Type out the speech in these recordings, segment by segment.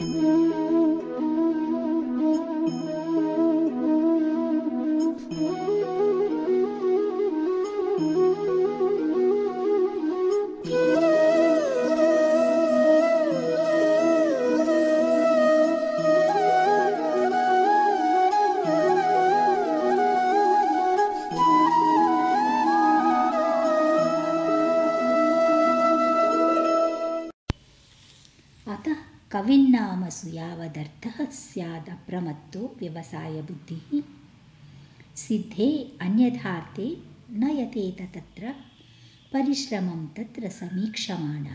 अतः कविन्नामसु यावदर्थः स्यादप्रमत्तो व्यवसायबुद्धिः सिद्धे अन्यथार्थे न यतेत तत्र పరిశ్రమం తత్ర సమీక్షమాణ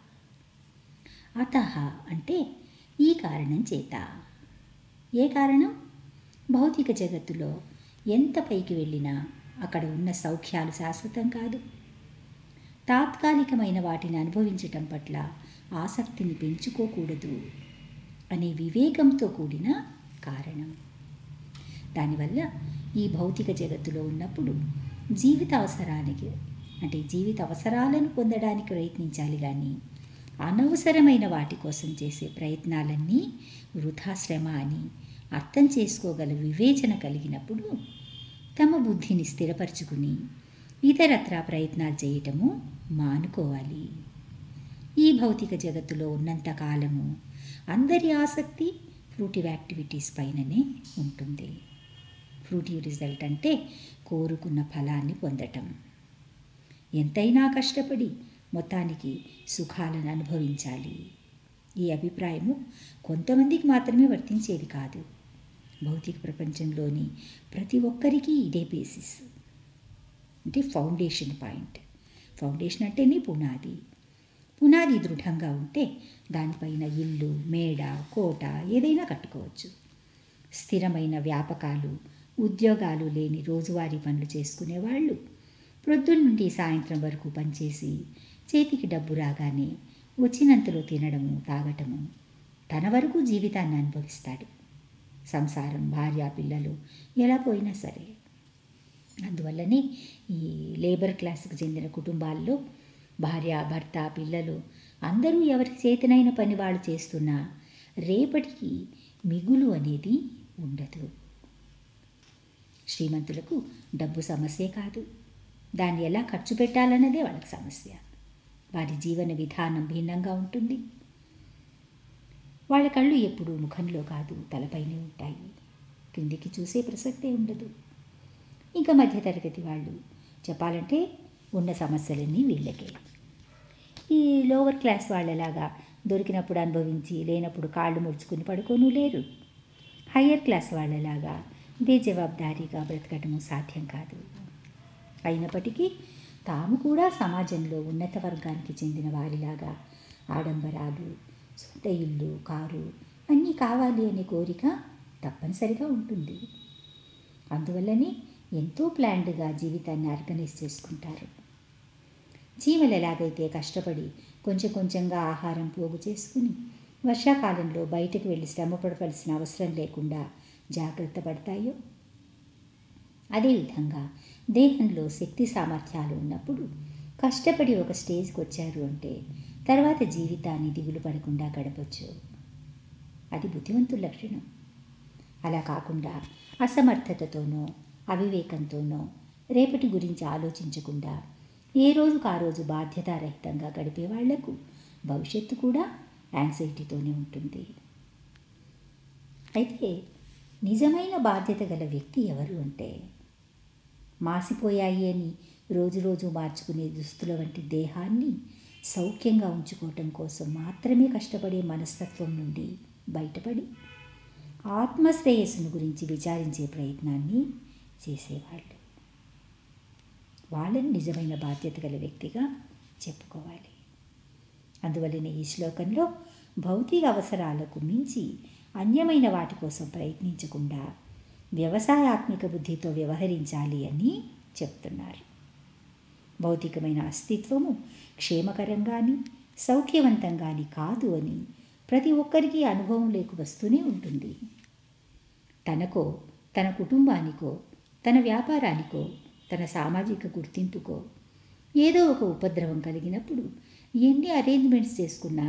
అత అంటే ఈ కారణం చేత ఏ కారణం భౌతిక జగత్తులో ఎంత పైకి వెళ్ళినా అక్కడ ఉన్న సౌఖ్యాలు శాశ్వతం కాదు తాత్కాలికమైన వాటిని అనుభవించటం పట్ల ఆసక్తిని పెంచుకోకూడదు అనే వివేకంతో కూడిన కారణం దానివల్ల ఈ భౌతిక జగత్తులో ఉన్నప్పుడు జీవిత అవసరానికి అంటే జీవిత అవసరాలను పొందడానికి ప్రయత్నించాలి కానీ అనవసరమైన వాటి కోసం చేసే ప్రయత్నాలన్నీ వృధాశ్రమ అని అర్థం చేసుకోగల వివేచన కలిగినప్పుడు తమ బుద్ధిని స్థిరపరచుకుని ఇతరత్రా ప్రయత్నాలు చేయటము మానుకోవాలి ఈ భౌతిక జగత్తులో ఉన్నంత కాలము అందరి ఆసక్తి ఫ్రూటివ్ యాక్టివిటీస్ పైననే ఉంటుంది ఫ్రూటివ్ రిజల్ట్ అంటే కోరుకున్న ఫలాన్ని పొందటం ఎంతైనా కష్టపడి మొత్తానికి సుఖాలను అనుభవించాలి ఈ అభిప్రాయము కొంతమందికి మాత్రమే వర్తించేది కాదు భౌతిక ప్రపంచంలోని ప్రతి ఒక్కరికి ఇదే బేసిస్ అంటే ఫౌండేషన్ పాయింట్ ఫౌండేషన్ అంటేనే పునాది పునాది దృఢంగా ఉంటే దానిపైన ఇల్లు మేడ కోట ఏదైనా కట్టుకోవచ్చు స్థిరమైన వ్యాపకాలు ఉద్యోగాలు లేని రోజువారీ పనులు చేసుకునేవాళ్ళు ప్రొద్దున నుండి సాయంత్రం వరకు పనిచేసి చేతికి డబ్బు రాగానే వచ్చినంతలో తినడము తాగటము తన వరకు జీవితాన్ని అనుభవిస్తాడు సంసారం భార్య పిల్లలు ఎలా పోయినా సరే అందువల్లనే ఈ లేబర్ క్లాస్కి చెందిన కుటుంబాల్లో భార్య భర్త పిల్లలు అందరూ ఎవరి చేతనైన పని వాళ్ళు చేస్తున్నా రేపటికి మిగులు అనేది ఉండదు శ్రీమంతులకు డబ్బు సమస్యే కాదు దాన్ని ఎలా ఖర్చు పెట్టాలన్నదే వాళ్ళకి సమస్య వారి జీవన విధానం భిన్నంగా ఉంటుంది వాళ్ళ కళ్ళు ఎప్పుడూ ముఖంలో కాదు తలపైనే ఉంటాయి క్రిందికి చూసే ప్రసక్తే ఉండదు ఇంకా మధ్యతరగతి వాళ్ళు చెప్పాలంటే ఉన్న సమస్యలన్నీ వీళ్ళకే ఈ లోవర్ క్లాస్ వాళ్ళలాగా దొరికినప్పుడు అనుభవించి లేనప్పుడు కాళ్ళు ముడుచుకుని పడుకోను లేరు హయ్యర్ క్లాస్ వాళ్ళలాగా బేజవాబ్దారీగా బ్రతకటము సాధ్యం కాదు అయినప్పటికీ తాము కూడా సమాజంలో ఉన్నత వర్గానికి చెందిన వారిలాగా ఆడంబరాలు సొంత ఇల్లు కారు అన్నీ కావాలి అనే కోరిక తప్పనిసరిగా ఉంటుంది అందువల్లనే ఎంతో ప్లాన్డ్గా జీవితాన్ని ఆర్గనైజ్ చేసుకుంటారు చీమలు ఎలాగైతే కష్టపడి కొంచెం కొంచెంగా ఆహారం పోగు చేసుకుని వర్షాకాలంలో బయటకు వెళ్ళి శ్రమ పడవలసిన అవసరం లేకుండా జాగ్రత్త పడతాయో అదేవిధంగా దేహంలో శక్తి సామర్థ్యాలు ఉన్నప్పుడు కష్టపడి ఒక స్టేజ్కి వచ్చారు అంటే తర్వాత జీవితాన్ని దిగులు పడకుండా గడపచ్చు అది బుద్ధివంతుల లక్షణం అలా కాకుండా అసమర్థతతోనో అవివేకంతోనో రేపటి గురించి ఆలోచించకుండా ఏ రోజుకు ఆ రోజు బాధ్యతారహితంగా గడిపే వాళ్లకు భవిష్యత్తు కూడా యాంగ్జైటీతోనే ఉంటుంది అయితే నిజమైన బాధ్యత గల వ్యక్తి ఎవరు అంటే మాసిపోయాయి అని రోజు రోజు మార్చుకునే దుస్తుల వంటి దేహాన్ని సౌఖ్యంగా ఉంచుకోవటం కోసం మాత్రమే కష్టపడే మనస్తత్వం నుండి బయటపడి ఆత్మశ్రేయస్సును గురించి విచారించే ప్రయత్నాన్ని చేసేవాళ్ళు వాళ్ళని నిజమైన బాధ్యత గల వ్యక్తిగా చెప్పుకోవాలి అందువలన ఈ శ్లోకంలో భౌతిక అవసరాలకు మించి అన్యమైన వాటి కోసం ప్రయత్నించకుండా వ్యవసాయాత్మిక బుద్ధితో వ్యవహరించాలి అని చెప్తున్నారు భౌతికమైన అస్తిత్వము క్షేమకరంగాని సౌఖ్యవంతంగాని కాదు అని ప్రతి ఒక్కరికి అనుభవం లేకు వస్తూనే ఉంటుంది తనకో తన కుటుంబానికో తన వ్యాపారానికో తన సామాజిక గుర్తింపుకో ఏదో ఒక ఉపద్రవం కలిగినప్పుడు ఎన్ని అరేంజ్మెంట్స్ చేసుకున్నా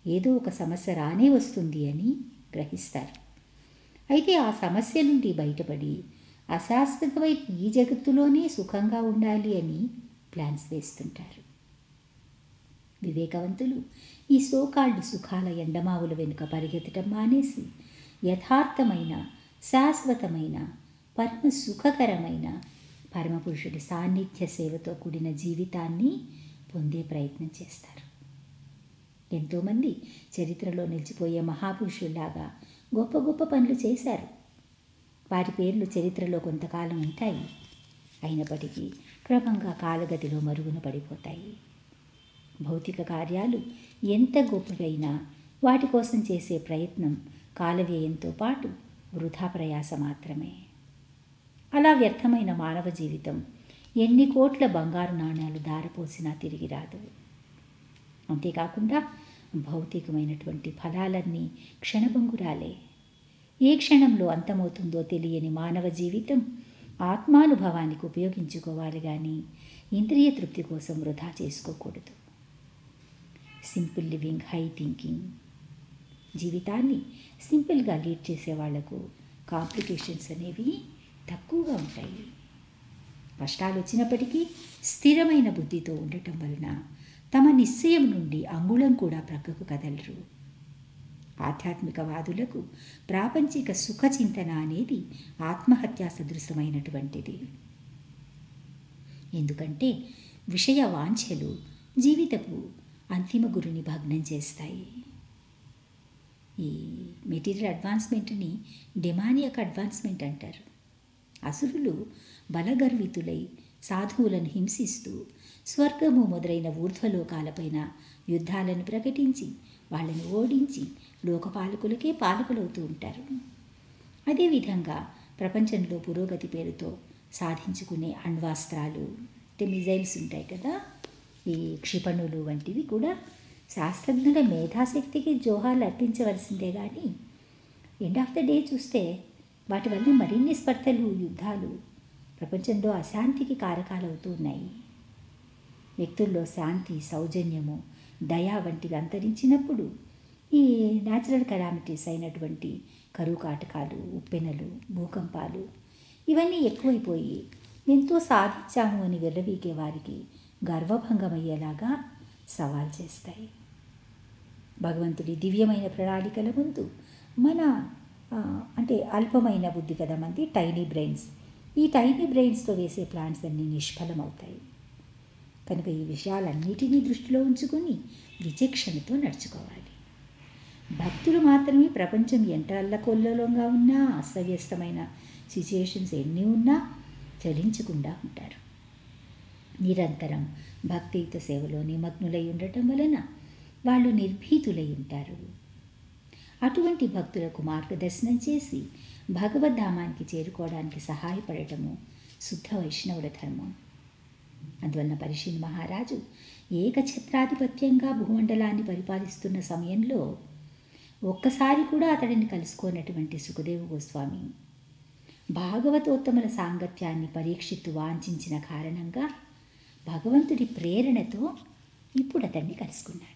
ఏదో ఒక సమస్య రానే వస్తుంది అని గ్రహిస్తారు అయితే ఆ సమస్య నుండి బయటపడి అశాశ్వతమైన ఈ జగత్తులోనే సుఖంగా ఉండాలి అని ప్లాన్స్ వేస్తుంటారు వివేకవంతులు ఈ సోకాళ్ళు సుఖాల ఎండమావుల వెనుక పరిగెత్తడం మానేసి యథార్థమైన శాశ్వతమైన పరమ సుఖకరమైన పరమపురుషుడి సాన్నిధ్య సేవతో కూడిన జీవితాన్ని పొందే ప్రయత్నం చేస్తారు ఎంతోమంది చరిత్రలో నిలిచిపోయే మహాపురుషుల్లాగా గొప్ప గొప్ప పనులు చేశారు వారి పేర్లు చరిత్రలో కొంతకాలం ఉంటాయి అయినప్పటికీ క్రమంగా కాలగతిలో మరుగున పడిపోతాయి భౌతిక కార్యాలు ఎంత గొప్పవైనా వాటి కోసం చేసే ప్రయత్నం కాలవ్యయంతో పాటు వృధా ప్రయాస మాత్రమే అలా వ్యర్థమైన మానవ జీవితం ఎన్ని కోట్ల బంగారు నాణ్యాలు దారపోసినా తిరిగి రాదు అంతేకాకుండా భౌతికమైనటువంటి ఫలాలన్నీ క్షణభంగురాలే ఏ క్షణంలో అంతమవుతుందో తెలియని మానవ జీవితం ఆత్మానుభవానికి ఉపయోగించుకోవాలి కానీ ఇంద్రియ తృప్తి కోసం వృధా చేసుకోకూడదు సింపుల్ లివింగ్ హై థింకింగ్ జీవితాన్ని సింపుల్గా లీడ్ చేసే వాళ్లకు కాంప్లికేషన్స్ అనేవి తక్కువగా ఉంటాయి కష్టాలు వచ్చినప్పటికీ స్థిరమైన బుద్ధితో ఉండటం వలన తమ నిశ్చయం నుండి అంగుళం కూడా ప్రక్కకు కదలరు ఆధ్యాత్మికవాదులకు ప్రాపంచిక సుఖ చింతన అనేది ఆత్మహత్యా సదృశమైనటువంటిది ఎందుకంటే విషయ వాంఛలు జీవితపు అంతిమ గురిని భగ్నం చేస్తాయి ఈ మెటీరియల్ అడ్వాన్స్మెంట్ని డెమానియక్ అడ్వాన్స్మెంట్ అంటారు అసురులు బలగర్వితులై సాధువులను హింసిస్తూ స్వర్గము మొదలైన ఊర్ధ్వలోకాలపైన యుద్ధాలను ప్రకటించి వాళ్ళని ఓడించి లోకపాలకులకే పాలకులవుతూ ఉంటారు అదేవిధంగా ప్రపంచంలో పురోగతి పేరుతో సాధించుకునే అణ్వాస్త్రాలు అంటే మిజైల్స్ ఉంటాయి కదా ఈ క్షిపణులు వంటివి కూడా శాస్త్రజ్ఞుల మేధాశక్తికి జోహాలు అర్పించవలసిందే కానీ ఎండ్ ఆఫ్ ద డే చూస్తే వాటి వల్ల మరిన్ని స్పర్ధలు యుద్ధాలు ప్రపంచంలో అశాంతికి కారకాలవుతూ ఉన్నాయి వ్యక్తుల్లో శాంతి సౌజన్యము దయ వంటివి అంతరించినప్పుడు ఈ న్యాచురల్ కెలామిటీస్ అయినటువంటి కరువు కాటకాలు ఉప్పెనలు భూకంపాలు ఇవన్నీ ఎక్కువైపోయి ఎంతో సాధించాము అని విర్రవీగే వారికి గర్వభంగమయ్యేలాగా సవాల్ చేస్తాయి భగవంతుడి దివ్యమైన ప్రణాళికల ముందు మన ఆ, అంటే అల్పమైన బుద్ధి కదా మంది టైనీ బ్రెయిన్స్ ఈ టైనీ బ్రెయిన్స్తో వేసే ప్లాన్స్ అన్నీ నిష్ఫలమవుతాయి కనుక ఈ విషయాలన్నిటినీ దృష్టిలో ఉంచుకొని విచక్షణతో నడుచుకోవాలి భక్తులు మాత్రమే ప్రపంచం ఎంత అల్లకొల్లలంగా ఉన్నా అస్తవ్యస్తమైన సిచ్యుయేషన్స్ ఎన్ని ఉన్నా చలించకుండా ఉంటారు నిరంతరం భక్తియుత సేవలో నిమగ్నులై ఉండటం వలన వాళ్ళు నిర్భీతులై ఉంటారు అటువంటి భక్తులకు మార్గదర్శనం చేసి భగవద్ధామానికి చేరుకోవడానికి సహాయపడటము శుద్ధ వైష్ణవుల ధర్మం అందువలన పరిశీలి మహారాజు ఏకఛత్రాధిపత్యంగా భూమండలాన్ని పరిపాలిస్తున్న సమయంలో ఒక్కసారి కూడా అతడిని కలుసుకోనటువంటి సుఖదేవ గోస్వామి భాగవతోత్తముల సాంగత్యాన్ని పరీక్షిత్తు వాంఛించిన కారణంగా భగవంతుడి ప్రేరణతో ఇప్పుడు అతన్ని కలుసుకున్నాడు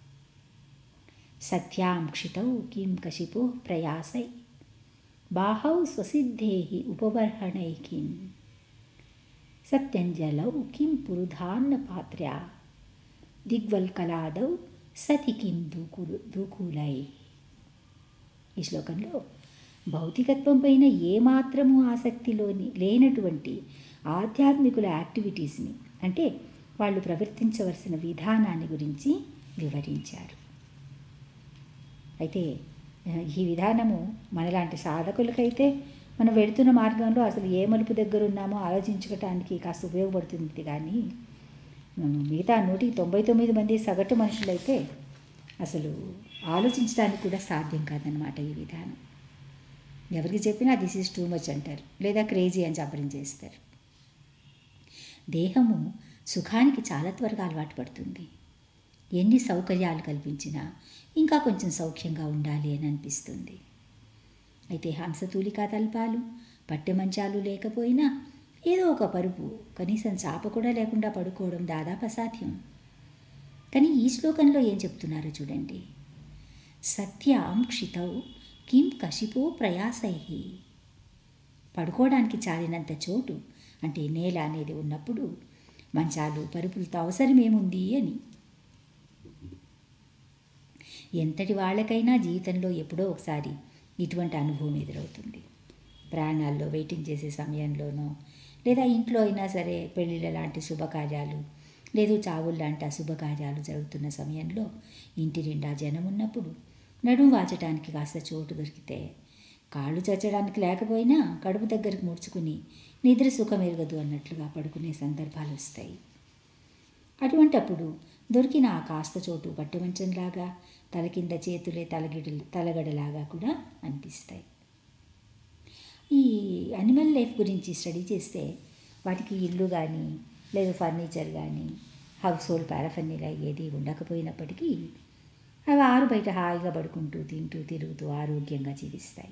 సత్యాం క్షితౌ కిం కశిపో ప్రయాసై బాహౌ స్వసిద్ధేహి ఉపబర్హణై కిం సత్యంజలౌ కిం పురుధాన్న పాత్ర్యా దిగ్వల్కలాదౌ సతి కిం దూకులు దూకులై ఈ శ్లోకంలో భౌతికత్వం పైన ఏమాత్రము ఆసక్తిలోని లేనటువంటి ఆధ్యాత్మికుల యాక్టివిటీస్ని అంటే వాళ్ళు ప్రవర్తించవలసిన విధానాన్ని గురించి వివరించారు అయితే ఆ, ఈ విధానము మనలాంటి సాధకులకైతే మనం వెళుతున్న మార్గంలో అసలు ఏ మలుపు దగ్గర ఉన్నామో ఆలోచించుకోవటానికి కాస్త ఉపయోగపడుతుంది కానీ ఉమ్, మిగతా నూటికి తొంభై తొమ్మిది మంది సగటు మనుషులైతే అసలు ఆలోచించడానికి కూడా సాధ్యం కాదనమాట ఈ విధానం ఎవరికి చెప్పినా దిస్ ఈజ్ టూ మచ్ అంటారు లేదా క్రేజీ అని చెప్పడం చేస్తారు దేహము సుఖానికి చాలా త్వరగా అలవాటు పడుతుంది ఎన్ని సౌకర్యాలు కల్పించినా ఇంకా కొంచెం సౌఖ్యంగా ఉండాలి అని అనిపిస్తుంది అయితే హంసతూలికా తల్పాలు పట్టె మంచాలు లేకపోయినా ఏదో ఒక పరుపు కనీసం చాప కూడా లేకుండా పడుకోవడం దాదాపు అసాధ్యం కానీ ఈ శ్లోకంలో ఏం చెప్తున్నారో చూడండి సత్యాం క్షితౌ కిం కశిపో ప్రయాసై పడుకోవడానికి చాలినంత చోటు అంటే నేల అనేది ఉన్నప్పుడు మంచాలు పరుపులతో అవసరమేముంది అని ఎంతటి వాళ్ళకైనా జీవితంలో ఎప్పుడో ఒకసారి ఇటువంటి అనుభవం ఎదురవుతుంది ప్రయాణాల్లో వెయిటింగ్ చేసే సమయంలోనో లేదా ఇంట్లో అయినా సరే పెళ్ళిళ్ళ లాంటి శుభకార్యాలు లేదు చావులు లాంటి అశుభకార్యాలు జరుగుతున్న సమయంలో ఇంటి నిండా జనం ఉన్నప్పుడు నడుము వాచటానికి కాస్త చోటు దొరికితే కాళ్ళు చచ్చడానికి లేకపోయినా కడుపు దగ్గరకు ముడుచుకుని నిద్ర సుఖం ఎరగదు అన్నట్లుగా పడుకునే సందర్భాలు వస్తాయి అటువంటప్పుడు దొరికిన ఆ కాస్త చోటు పట్టుమంచంలాగా తల కింద చేతులే తలగిడ తలగడలాగా కూడా అనిపిస్తాయి ఈ అనిమల్ లైఫ్ గురించి స్టడీ చేస్తే వాటికి ఇల్లు కానీ లేదు ఫర్నిచర్ కానీ హౌస్ హోల్డ్ పారఫర్నీలా ఏది ఉండకపోయినప్పటికీ అవి ఆరు బయట హాయిగా పడుకుంటూ తింటూ తిరుగుతూ ఆరోగ్యంగా జీవిస్తాయి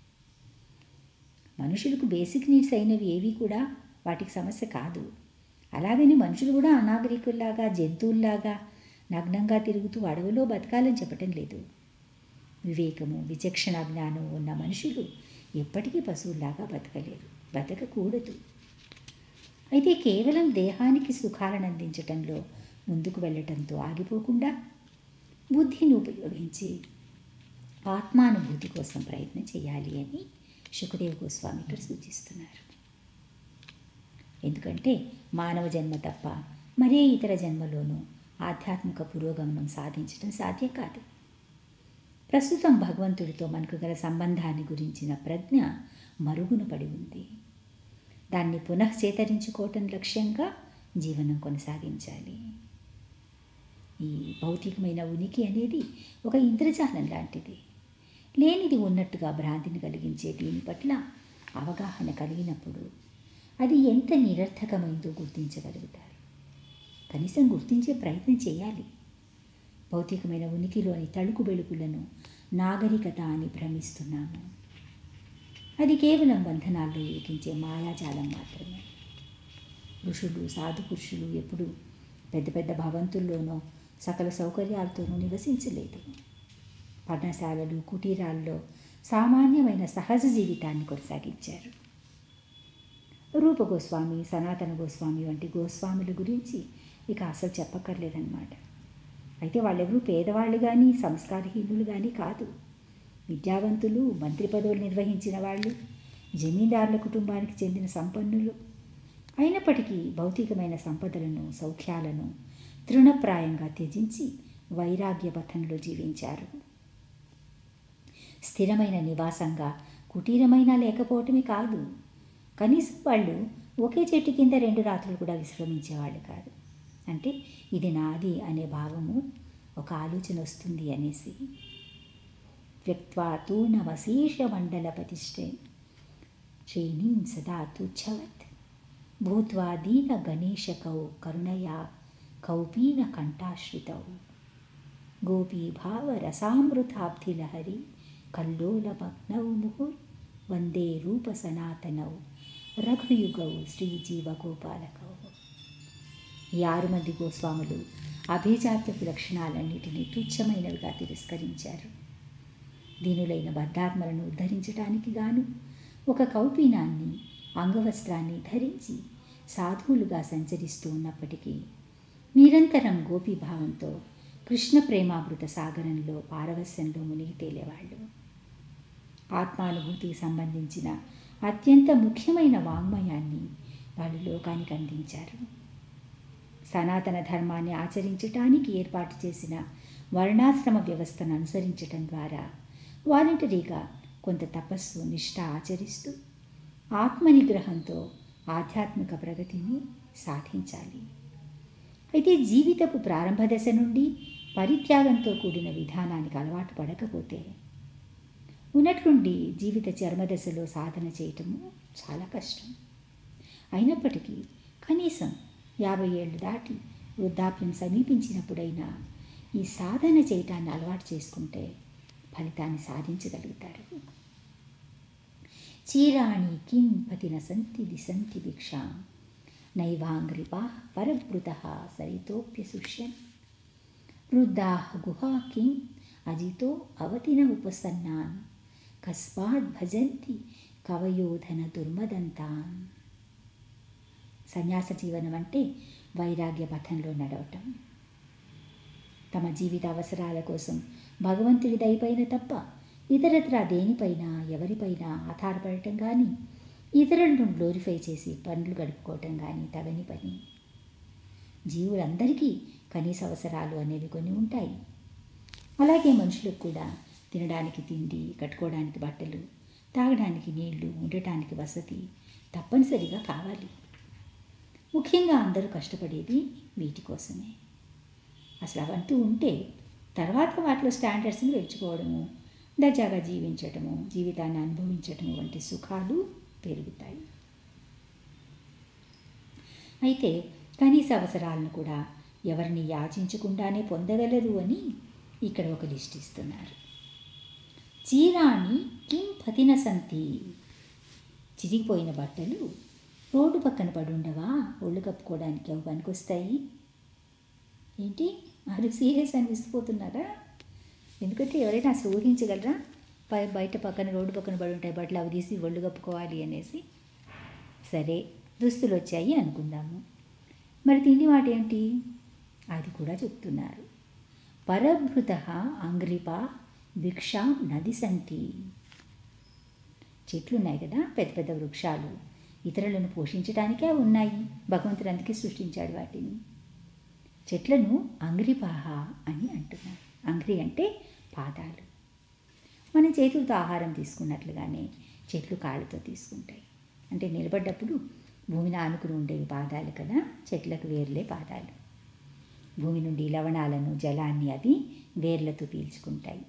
మనుషులకు బేసిక్ నీడ్స్ అయినవి ఏవి కూడా వాటికి సమస్య కాదు అలాగని మనుషులు కూడా అనాగరికుల్లాగా జంతువుల్లాగా నగ్నంగా తిరుగుతూ అడవిలో బతకాలని చెప్పటం లేదు వివేకము విచక్షణ జ్ఞానం ఉన్న మనుషులు ఎప్పటికీ పశువుల్లాగా బతకలేరు బతకకూడదు అయితే కేవలం దేహానికి సుఖాలను అందించటంలో ముందుకు వెళ్ళటంతో ఆగిపోకుండా బుద్ధిని ఉపయోగించి ఆత్మానుభూతి కోసం ప్రయత్నం చేయాలి అని సుఖదేవ్ గోస్వామి ఇక్కడ సూచిస్తున్నారు ఎందుకంటే మానవ జన్మ తప్ప మరే ఇతర జన్మలోనూ ఆధ్యాత్మిక పురోగమనం సాధించడం సాధ్యం కాదు ప్రస్తుతం భగవంతుడితో మనకు గల సంబంధాన్ని గురించిన ప్రజ్ఞ మరుగున పడి ఉంది దాన్ని పునఃచేతరించుకోవటం లక్ష్యంగా జీవనం కొనసాగించాలి ఈ భౌతికమైన ఉనికి అనేది ఒక ఇంద్రజాలం లాంటిది లేనిది ఉన్నట్టుగా భ్రాంతిని కలిగించే దీని పట్ల అవగాహన కలిగినప్పుడు అది ఎంత నిరర్థకమైందో గుర్తించగలుగుతారు కనీసం గుర్తించే ప్రయత్నం చేయాలి భౌతికమైన ఉనికిలోని తళుకు బెళుకులను నాగరికత అని భ్రమిస్తున్నాము అది కేవలం బంధనాల్లో ఇరికించే మాయాజాలం మాత్రమే ఋషులు సాధు పురుషులు ఎప్పుడు పెద్ద పెద్ద భవంతుల్లోనో సకల సౌకర్యాలతోనూ నివసించలేదు పర్ణశాలలు కుటీరాల్లో సామాన్యమైన సహజ జీవితాన్ని కొనసాగించారు రూప గోస్వామి సనాతన గోస్వామి వంటి గోస్వాముల గురించి ఇక అసలు చెప్పక్కర్లేదన్నమాట అయితే వాళ్ళెవరూ పేదవాళ్ళు కానీ సంస్కారహీనులు కానీ కాదు విద్యావంతులు మంత్రి పదవులు నిర్వహించిన వాళ్ళు జమీందారుల కుటుంబానికి చెందిన సంపన్నులు అయినప్పటికీ భౌతికమైన సంపదలను సౌఖ్యాలను తృణప్రాయంగా త్యజించి వైరాగ్య పథంలో జీవించారు స్థిరమైన నివాసంగా కుటీరమైనా లేకపోవటమే కాదు కనీసం వాళ్ళు ఒకే చెట్టు కింద రెండు రాత్రులు కూడా విశ్రమించేవాళ్ళు కాదు అంటే ఇది నాది అనే భావము ఒక ఆలోచన వస్తుంది అనేసి వ్యక్వా తూర్ణమశేష మండల ప్రతిష్ఠే శ్రేణీం సదా తుచ్చవత్ భూత్వా దీన గణేశకౌ కరుణయా కౌపీన కంఠాశ్రితౌ గోపీ భావ రసామృతాబ్ధిలహరి కల్లోలమగ్నౌ ముహుర్ వందే రూప సనాతనౌ రఘుయుగౌ శ్రీజీవగోపాలకౌ ఈ ఆరు మంది గోస్వాములు అభిజాత్యపు లక్షణాలన్నిటినీ తుచ్చమైనవిగా తిరస్కరించారు దీనులైన బద్ధాత్మలను ఉద్ధరించడానికి గాను ఒక కౌపీనాన్ని అంగవస్త్రాన్ని ధరించి సాధువులుగా సంచరిస్తూ ఉన్నప్పటికీ నిరంతరం గోపీభావంతో కృష్ణ ప్రేమామృత సాగరంలో పారవస్యంలో మునిగి తేలేవాళ్ళు ఆత్మానుభూతికి సంబంధించిన అత్యంత ముఖ్యమైన వాంగ్మయాన్ని వాళ్ళు లోకానికి అందించారు సనాతన ధర్మాన్ని ఆచరించటానికి ఏర్పాటు చేసిన వర్ణాశ్రమ వ్యవస్థను అనుసరించటం ద్వారా వాలంటరీగా కొంత తపస్సు నిష్ఠ ఆచరిస్తూ ఆత్మనిగ్రహంతో ఆధ్యాత్మిక ప్రగతిని సాధించాలి అయితే జీవితపు ప్రారంభ దశ నుండి పరిత్యాగంతో కూడిన విధానానికి అలవాటు పడకపోతే ఉన్నట్లుండి జీవిత చర్మదశలో సాధన చేయటము చాలా కష్టం అయినప్పటికీ కనీసం యాభై ఏళ్ళు దాటి వృద్ధాప్యం సమీపించినప్పుడైనా ఈ సాధన చేయటాన్ని అలవాటు చేసుకుంటే ఫలితాన్ని సాధించగలుగుతారు చీరాణి కిం పతిన సంతి దిశంతి భిక్షా నైవాంగ్రిపా పరభృత సరితోప్యసుష్యన్ వృద్ధా గుహా కిం అజితో అవతిన ఉపసన్నాన్ కస్మాత్ భజంతి కవయోధన దుర్మదంతాన్ సన్యాస జీవనం అంటే వైరాగ్య పథంలో నడవటం తమ జీవిత అవసరాల కోసం భగవంతుడి దయపైన తప్ప ఇతరత్రా దేనిపైన ఎవరిపైన ఆధారపడటం కానీ ఇతరులను గ్లోరిఫై చేసి పనులు గడుపుకోవటం కానీ తగని పని జీవులందరికీ కనీస అవసరాలు అనేవి కొన్ని ఉంటాయి అలాగే మనుషులకు కూడా తినడానికి తిండి కట్టుకోవడానికి బట్టలు తాగడానికి నీళ్లు ఉండటానికి వసతి తప్పనిసరిగా కావాలి ముఖ్యంగా అందరూ కష్టపడేది వీటి కోసమే అసలు అవంటూ ఉంటే తర్వాత వాటిలో స్టాండర్డ్స్ని పెంచుకోవడము దర్జాగా జీవించటము జీవితాన్ని అనుభవించటము వంటి సుఖాలు పెరుగుతాయి అయితే కనీస అవసరాలను కూడా ఎవరిని యాచించకుండానే పొందగలరు అని ఇక్కడ ఒక లిస్ట్ ఇస్తున్నారు చీరాణి కిం పతిన సంతి చిరిగిపోయిన బట్టలు రోడ్డు పక్కన పడుండవా ఒళ్ళు కప్పుకోవడానికి అవి పనికొస్తాయి ఏంటి అది సీరియస్ అని విసిపోతున్నారా ఎందుకంటే ఎవరైనా అసలు ఊహించగలరా పై బయట పక్కన రోడ్డు పక్కన పడి ఉంటాయి బట్టలు అవి తీసి ఒళ్ళు కప్పుకోవాలి అనేసి సరే దుస్తులు వచ్చాయి అనుకుందాము మరి తిండి మాట ఏమిటి అది కూడా చెప్తున్నారు పరభృత అంగ్రిప భిక్షాం నది సంతి చెట్లు ఉన్నాయి కదా పెద్ద పెద్ద వృక్షాలు ఇతరులను పోషించడానికే అవి ఉన్నాయి భగవంతుడు అందుకే సృష్టించాడు వాటిని చెట్లను అంగ్రిపాహ అని అంటున్నారు అంగ్రి అంటే పాదాలు మనం చేతులతో ఆహారం తీసుకున్నట్లుగానే చెట్లు కాళ్ళతో తీసుకుంటాయి అంటే నిలబడ్డప్పుడు భూమిని ఆనుకుని ఉండేవి పాదాలు కదా చెట్లకు వేర్లే పాదాలు భూమి నుండి లవణాలను జలాన్ని అవి వేర్లతో పీల్చుకుంటాయి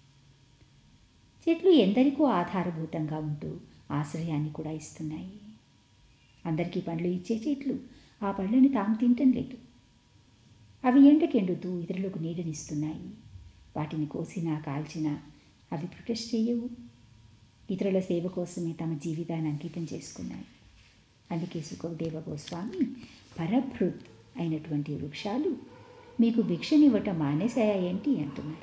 చెట్లు ఎందరికో ఆధారభూతంగా ఉంటూ ఆశ్రయాన్ని కూడా ఇస్తున్నాయి అందరికీ పండ్లు ఇచ్చే చెట్లు ఆ పళ్ళని తాము తింటం లేదు అవి ఎండకెండుతూ ఇతరులకు నీడనిస్తున్నాయి వాటిని కోసినా కాల్చినా అవి ప్రొటెస్ట్ చేయవు ఇతరుల సేవ కోసమే తమ జీవితాన్ని అంకితం చేసుకున్నాయి అందుకే సుఖదేవ గోస్వామి పరభృత్ అయినటువంటి వృక్షాలు మీకు భిక్షనివ్వటం మానేశాయా ఏంటి అంటున్నారు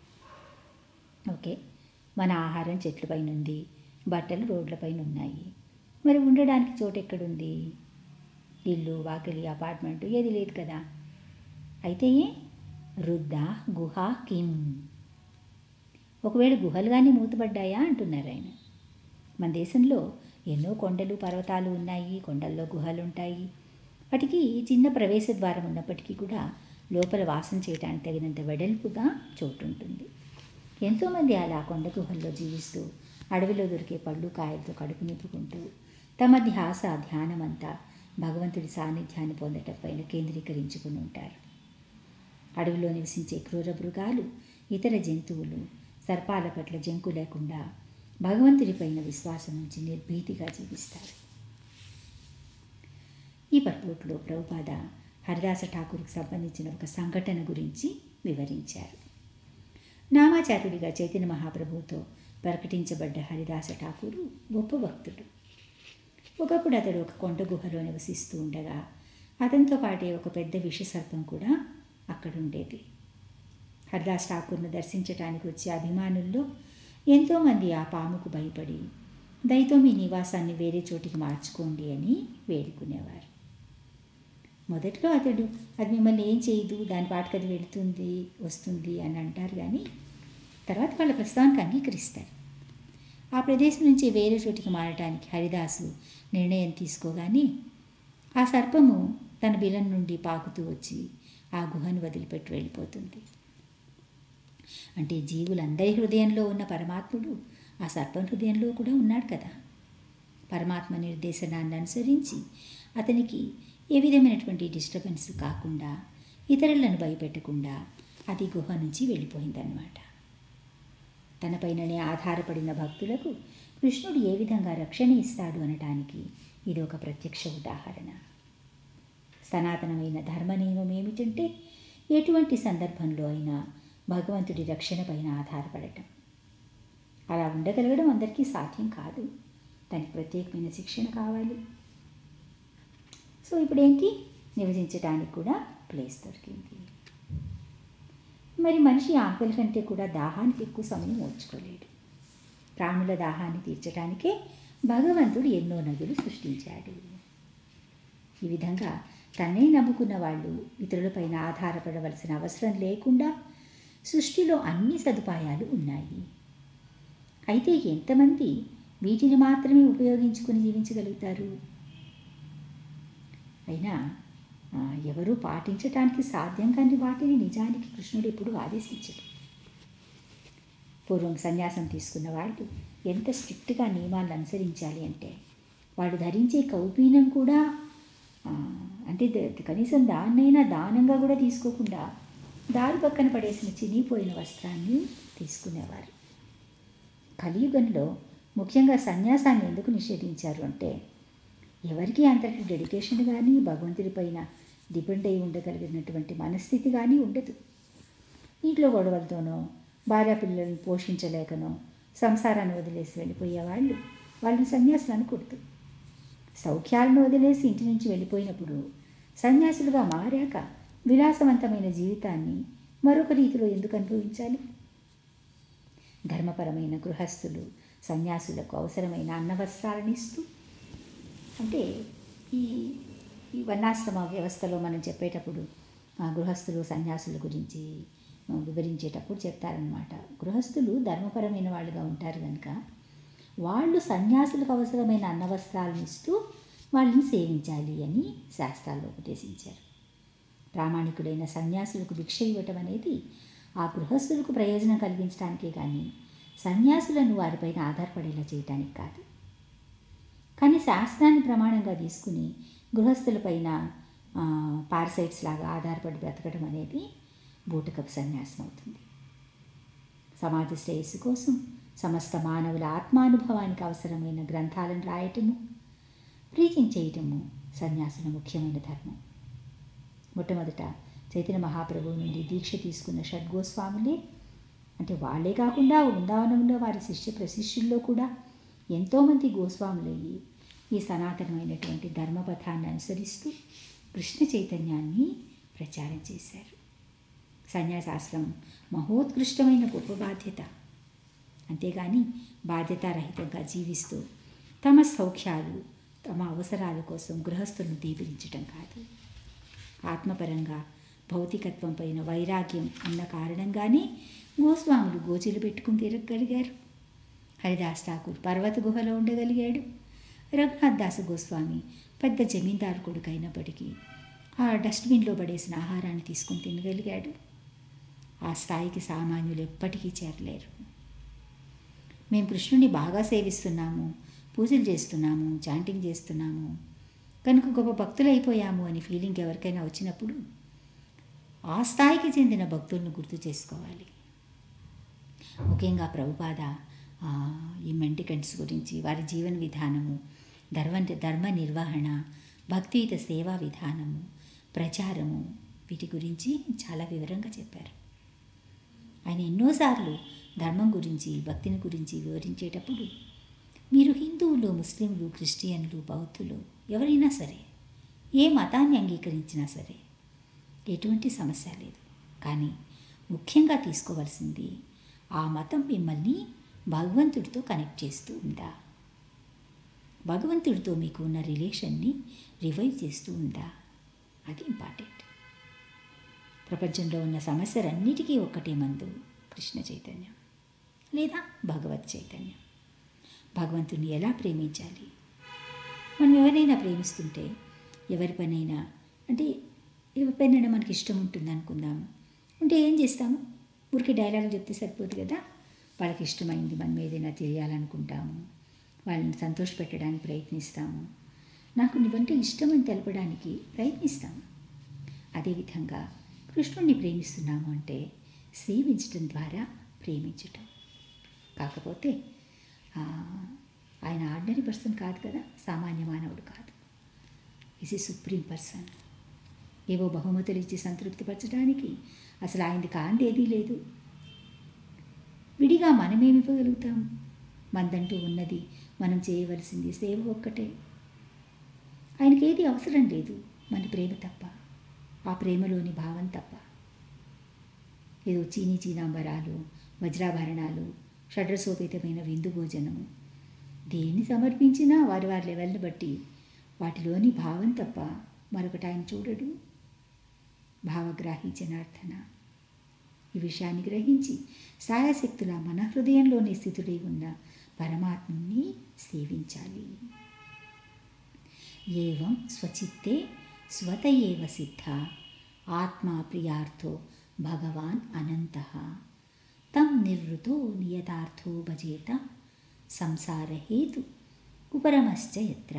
ఓకే మన ఆహారం చెట్లపైన ఉంది బట్టలు రోడ్లపైన ఉన్నాయి మరి ఉండడానికి చోటు ఎక్కడుంది ఇల్లు వాకిలి అపార్ట్మెంట్ ఏది లేదు కదా అయితే రుద్ద గుహ కిమ్ ఒకవేళ గుహలు కానీ మూతపడ్డాయా అంటున్నారు ఆయన మన దేశంలో ఎన్నో కొండలు పర్వతాలు ఉన్నాయి కొండల్లో గుహలు ఉంటాయి వాటికి చిన్న ప్రవేశ ద్వారం ఉన్నప్పటికీ కూడా లోపల వాసం చేయడానికి తగినంత వెడల్పుగా చోటు ఉంటుంది ఎంతోమంది అలా కొండ గుహల్లో జీవిస్తూ అడవిలో దొరికే పళ్ళు కాయలతో కడుపు నింపుకుంటూ తమ ధ్యాస ధ్యానమంతా భగవంతుడి సాన్నిధ్యాన్ని పొందటం పైన కేంద్రీకరించుకుని ఉంటారు అడవిలో నివసించే క్రూర మృగాలు ఇతర జంతువులు సర్పాల పట్ల జంకు లేకుండా భగవంతుడిపైన విశ్వాసం నుంచి నిర్భీతిగా జీవిస్తారు ఈ పర్పోట్లో ప్రభుపాద హరిదాస ఠాకూర్కి సంబంధించిన ఒక సంఘటన గురించి వివరించారు నామాచార్యుడిగా చైతన్య మహాప్రభుతో ప్రకటించబడ్డ హరిదాస ఠాకూరు గొప్ప భక్తుడు ఒకప్పుడు అతడు ఒక కొండ గుహలో నివసిస్తూ ఉండగా అతనితో పాటే ఒక పెద్ద విషసర్పం కూడా అక్కడ ఉండేది హరిదాస్ ఠాకూర్ను దర్శించటానికి వచ్చే అభిమానుల్లో ఎంతోమంది ఆ పాముకు భయపడి దయతో మీ నివాసాన్ని వేరే చోటికి మార్చుకోండి అని వేడుకునేవారు మొదట్లో అతడు అది మిమ్మల్ని ఏం చేయదు దాని పాటకు అది వెళుతుంది వస్తుంది అని అంటారు కానీ తర్వాత వాళ్ళ ప్రస్తావనకు అంగీకరిస్తారు ఆ ప్రదేశం నుంచి వేరే చోటికి మారటానికి హరిదాసు నిర్ణయం తీసుకోగానే ఆ సర్పము తన బిలం నుండి పాకుతూ వచ్చి ఆ గుహను వదిలిపెట్టి వెళ్ళిపోతుంది అంటే జీవులందరి హృదయంలో ఉన్న పరమాత్ముడు ఆ సర్పం హృదయంలో కూడా ఉన్నాడు కదా పరమాత్మ నిర్దేశనాన్ని అనుసరించి అతనికి ఏ విధమైనటువంటి డిస్టర్బెన్స్ కాకుండా ఇతరులను భయపెట్టకుండా అది గుహ నుంచి వెళ్ళిపోయిందన్నమాట తనపైననే ఆధారపడిన భక్తులకు కృష్ణుడు ఏ విధంగా రక్షణ ఇస్తాడు అనటానికి ఇది ఒక ప్రత్యక్ష ఉదాహరణ సనాతనమైన ధర్మ నియమం ఏమిటంటే ఎటువంటి సందర్భంలో అయినా భగవంతుడి రక్షణ పైన ఆధారపడటం అలా ఉండగలగడం అందరికీ సాధ్యం కాదు దానికి ప్రత్యేకమైన శిక్షణ కావాలి సో ఇప్పుడు ఏంటి నివసించడానికి కూడా ప్లేస్ దొరికింది మరి మనిషి ఆకలి కంటే కూడా దాహానికి ఎక్కువ సమయం ఓర్చుకోలేడు ప్రాణుల దాహాన్ని తీర్చడానికే భగవంతుడు ఎన్నో నదులు సృష్టించాడు ఈ విధంగా తన్నే నమ్ముకున్న వాళ్ళు ఇతరులపైన ఆధారపడవలసిన అవసరం లేకుండా సృష్టిలో అన్ని సదుపాయాలు ఉన్నాయి అయితే ఎంతమంది వీటిని మాత్రమే ఉపయోగించుకొని జీవించగలుగుతారు అయినా ఆ, ఎవరూ పాటించటానికి సాధ్యం కాని వాటిని నిజానికి కృష్ణుడు ఎప్పుడు ఆదేశించడు పూర్వం సన్యాసం తీసుకున్న వాళ్ళు ఎంత స్ట్రిక్ట్గా నియమాలను అనుసరించాలి అంటే వాడు ధరించే కౌపీనం కూడా ఆ, అంటే ద- కనీసం దాన్నైనా దానంగా కూడా తీసుకోకుండా దారి పక్కన పడేసిన చినిగిపోయిన వస్త్రాన్ని తీసుకునేవారు కలియుగంలో ముఖ్యంగా సన్యాసాన్ని ఎందుకు నిషేధించారు అంటే ఎవరికి అంతటి డెడికేషన్ కానీ భగవంతుడి పైన డిపెండ్ అయి ఉండగలిగినటువంటి మనస్థితి కానీ ఉండదు ఇంట్లో గొడవలతోనో భార్య పిల్లల్ని పోషించలేకనో సంసారాన్ని వదిలేసి వెళ్ళిపోయే వాళ్ళు వాళ్ళని సన్యాసులు అనకూడదు సౌఖ్యాలను వదిలేసి ఇంటి నుంచి వెళ్ళిపోయినప్పుడు సన్యాసులుగా మారాక విలాసవంతమైన జీవితాన్ని మరొక రీతిలో ఎందుకు అనుభవించాలి ధర్మపరమైన గృహస్థులు సన్యాసులకు అవసరమైన అన్నవస్త్రాలను ఇస్తూ అంటే ఈ ఈ వర్ణాశ్రమ వ్యవస్థలో మనం చెప్పేటప్పుడు ఆ గృహస్థులు సన్యాసుల గురించి ఆ, వివరించేటప్పుడు చెప్తారనమాట గృహస్థులు ధర్మపరమైన వాళ్ళుగా ఉంటారు కనుక వాళ్ళు సన్యాసులకు అవసరమైన అన్నవస్త్రాలను ఇస్తూ వాళ్ళని సేవించాలి అని శాస్త్రాల్లో ఉపదేశించారు ప్రామాణికుడైన సన్యాసులకు భిక్ష ఇవ్వటం అనేది ఆ గృహస్థులకు ప్రయోజనం కలిగించడానికే కానీ సన్యాసులను వారిపైన ఆధారపడేలా చేయటానికి కాదు కానీ శాస్త్రాన్ని ప్రమాణంగా తీసుకుని గృహస్థులపైన పారసైట్స్ లాగా ఆధారపడి బ్రతకడం అనేది బూటకపు సన్యాసం అవుతుంది సమాజ శ్రేయస్సు కోసం సమస్త మానవుల ఆత్మానుభవానికి అవసరమైన గ్రంథాలను రాయటము ప్రీచింగ్ చేయటము సన్యాసుల ముఖ్యమైన ధర్మం మొట్టమొదట చైతన్య మహాప్రభువు నుండి దీక్ష తీసుకున్న షడ్గోస్వాములే అంటే వాళ్ళే కాకుండా వృందావనంలో వారి శిష్య ప్రశిష్యుల్లో కూడా ఎంతోమంది గోస్వాములయ్యి ఈ సనాతనమైనటువంటి ధర్మపథాన్ని అనుసరిస్తూ కృష్ణ చైతన్యాన్ని ప్రచారం చేశారు సన్యాసాశ్రమం మహోత్కృష్టమైన గొప్ప బాధ్యత అంతేగాని బాధ్యతారహితంగా జీవిస్తూ తమ సౌఖ్యాలు తమ అవసరాల కోసం గృహస్థులను దీపించటం కాదు ఆత్మపరంగా భౌతికత్వం పైన వైరాగ్యం ఉన్న కారణంగానే గోస్వాములు గోచలు పెట్టుకుని తిరగగలిగారు హరిదాస్ ఠాకూర్ పర్వత గుహలో ఉండగలిగాడు రఘునాథ్ దాస్ గోస్వామి పెద్ద జమీందారు కొడుకు అయినప్పటికీ ఆ డస్ట్బిన్లో పడేసిన ఆహారాన్ని తీసుకుని తినగలిగాడు ఆ స్థాయికి సామాన్యులు ఎప్పటికీ చేరలేరు మేము కృష్ణుని బాగా సేవిస్తున్నాము పూజలు చేస్తున్నాము చాంటింగ్ చేస్తున్నాము కనుక గొప్ప భక్తులు అయిపోయాము అని ఫీలింగ్ ఎవరికైనా వచ్చినప్పుడు ఆ స్థాయికి చెందిన భక్తులను గుర్తు చేసుకోవాలి ముఖ్యంగా ప్రభుపాద ఆ, ఈ మెంటికెంట్స్ గురించి వారి జీవన విధానము ధర్మ ధర్మ నిర్వహణ భక్తియుత సేవా విధానము ప్రచారము వీటి గురించి చాలా వివరంగా చెప్పారు ఆయన ఎన్నోసార్లు ధర్మం గురించి భక్తిని గురించి వివరించేటప్పుడు మీరు హిందువులు ముస్లింలు క్రిస్టియన్లు బౌద్ధులు ఎవరైనా సరే ఏ మతాన్ని అంగీకరించినా సరే ఎటువంటి సమస్య లేదు కానీ ముఖ్యంగా తీసుకోవాల్సింది ఆ మతం మిమ్మల్ని భగవంతుడితో కనెక్ట్ చేస్తూ ఉందా భగవంతుడితో మీకు ఉన్న రిలేషన్ని రివైవ్ చేస్తూ ఉందా అది ఇంపార్టెంట్ ప్రపంచంలో ఉన్న సమస్యలన్నిటికీ ఒక్కటే మందు కృష్ణ చైతన్యం లేదా భగవత్ చైతన్యం భగవంతుని ఎలా ప్రేమించాలి మనం ఎవరైనా ప్రేమిస్తుంటే ఎవరి పనైనా అంటే ఎవరి పైన మనకి ఇష్టం ఉంటుంది అనుకుందాము ఉంటే ఏం చేస్తాము ఊరికి డైలాగ్ చెప్తే సరిపోదు కదా వాళ్ళకి ఇష్టమైంది మనం ఏదైనా తెలియాలనుకుంటాము వాళ్ళని సంతోషపెట్టడానికి ప్రయత్నిస్తాము నాకు నువ్వంటే ఇష్టం అని తెలపడానికి ప్రయత్నిస్తాము అదేవిధంగా కృష్ణుణ్ణి ప్రేమిస్తున్నాము అంటే సేవించటం ద్వారా ప్రేమించటం కాకపోతే ఆ, ఆయన ఆర్డినరీ పర్సన్ కాదు కదా సామాన్య మానవుడు కాదు ఈజ్ ఏ సుప్రీం పర్సన్ ఏవో బహుమతులు ఇచ్చి సంతృప్తిపరచడానికి అసలు ఆయనది కాంతి ఏదీ లేదు విడిగా మనమేమి ఇవ్వగలుగుతాం మందంటూ ఉన్నది మనం చేయవలసింది సేవ ఒక్కటే ఆయనకి ఏది అవసరం లేదు మన ప్రేమ తప్ప ఆ ప్రేమలోని భావం తప్ప ఏదో చీనీ చీనాంబరాలు వజ్రాభరణాలు షడ్రసోపేతమైన విందు భోజనము దేన్ని సమర్పించినా వారి వారి లెవెల్ని బట్టి వాటిలోని భావం తప్ప మరొకటి ఆయన చూడడు భావగ్రాహి జనార్దన ఈ విషయాన్ని గ్రహించి సాయశక్తుల మన హృదయంలోని స్థితుడై ఉన్న పరమాత్ముని సేవించాలి ఏవం స్వచిత్తే స్వత ఏవ సిద్ధ ఆత్మా ప్రియార్థో భగవాన్ అనంత తం నిర్వృతో నియతార్థో భజేత సంసారహేతు ఉపరమశ్చ యత్ర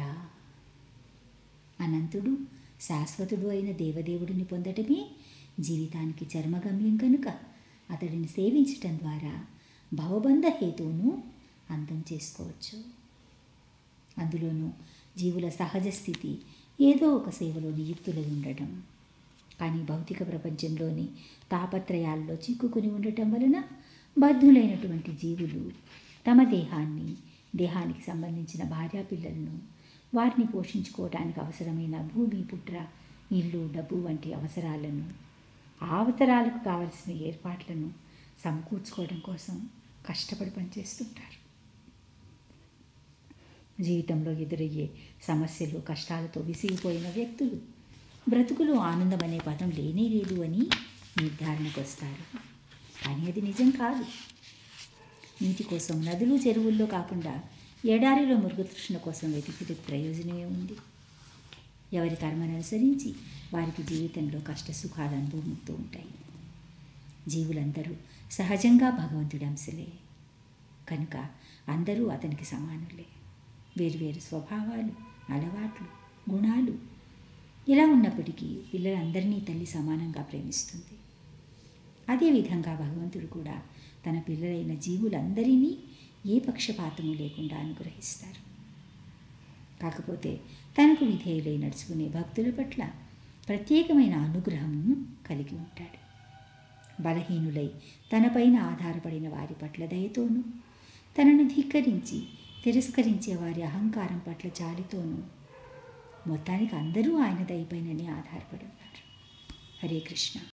అనంతుడు శాశ్వతుడు అయిన దేవదేవుడిని పొందటమే జీవితానికి చర్మగమ్యం కనుక అతడిని సేవించటం ద్వారా భవబంధ హేతువును అంతం చేసుకోవచ్చు అందులోనూ జీవుల సహజ స్థితి ఏదో ఒక సేవలో నియుక్తులై ఉండటం కానీ భౌతిక ప్రపంచంలోని తాపత్రయాల్లో చిక్కుకుని ఉండటం వలన బద్ధులైనటువంటి జీవులు తమ దేహాన్ని దేహానికి సంబంధించిన భార్యాపిల్లలను వారిని పోషించుకోవడానికి అవసరమైన భూమి పుట్ర ఇల్లు డబ్బు వంటి అవసరాలను ఆ అవసరాలకు కావలసిన ఏర్పాట్లను సమకూర్చుకోవడం కోసం కష్టపడి పనిచేస్తుంటారు జీవితంలో ఎదురయ్యే సమస్యలు కష్టాలతో విసిగిపోయిన వ్యక్తులు బ్రతుకులో ఆనందం అనే పదం లేనే లేదు అని నిర్ధారణకు వస్తారు కానీ అది నిజం కాదు నీటి కోసం నదులు చెరువుల్లో కాకుండా ఎడారిలో మృగతృష్ణ కోసం వెతికితే ప్రయోజనమే ఉంది ఎవరి కర్మను అనుసరించి వారికి జీవితంలో కష్ట సుఖాలు అనుభవముతూ ఉంటాయి జీవులందరూ సహజంగా భగవంతుడి అంశలే కనుక అందరూ అతనికి సమానులే వేరువేరు స్వభావాలు అలవాట్లు గుణాలు ఇలా ఉన్నప్పటికీ పిల్లలందరినీ తల్లి సమానంగా ప్రేమిస్తుంది అదేవిధంగా భగవంతుడు కూడా తన పిల్లలైన జీవులందరినీ ఏ పక్షపాతము లేకుండా అనుగ్రహిస్తారు కాకపోతే తనకు విధేయులై నడుచుకునే భక్తుల పట్ల ప్రత్యేకమైన అనుగ్రహము కలిగి ఉంటాడు బలహీనులై తనపైన ఆధారపడిన వారి పట్ల దయతోనూ తనను ధిక్కరించి తిరస్కరించే వారి అహంకారం పట్ల జాలితోనూ మొత్తానికి అందరూ ఆయన దయపైననే ఆధారపడి ఉన్నారు హరే కృష్ణ